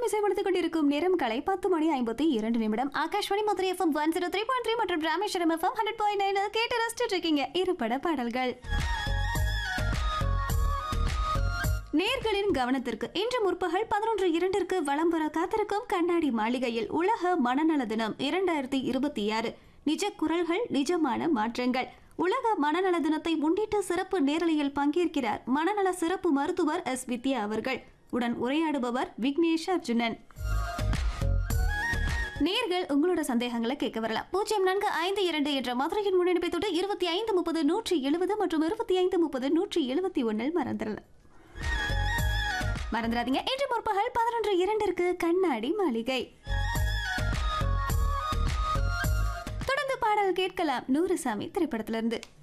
மீண்டும் இசைப்படுத்திக் கொண்டிருக்கும் நேரம் கலை பத்து மணி ஐம்பத்தி இரண்டு நிமிடம் Akashvani Madurai FM one zero three point three மற்றும் Rameswaram FM hundred point nine கேட்டு ரசிச்சுட்டு இருக்கீங்க இருபட பாடல்கள் நேர்களின் கவனத்திற்கு இன்று முற்பகல் பதினொன்று இரண்டிற்கு வலம் வர காத்திருக்கும் கண்ணாடி மாளிகையில் உலக மனநல தினம் இரண்டாயிரத்தி இருபத்தி ஆறு நிஜ குரல்கள் நிஜமான மாற்றங்கள் உலக மனநல தினத்தை முன்னிட்டு சிறப்பு நேரலையில் பங்கேற்கிறார் மனநல சிறப்பு மருத்துவர் எஸ் வித்யா அவர்கள் உடன் உரையாடுபவர் விக்னேஷ் அர்ஜுனன் நேர்கள் உங்களோட சந்தேகங்களை கேட்க வரலாம் பூஜ்ஜியம் நான்கு ஐந்து இரண்டு என்ற மதுரையின் முன்னெடுப்பை தொட்டு இருபத்தி ஐந்து முப்பது நூற்றி எழுபது மற்றும் இருபத்தி ஐந்து முப்பது நூற்றி எழுபத்தி ஒன்னில் மறந்துடலாம் மறந்துடாதீங்க இன்று முற்பகல் பதினொன்று இரண்டிற்கு கண்ணாடி மாளிகை தொடர்ந்து பாடல் கேட்கலாம் நூறுசாமி திரைப்படத்திலிருந்து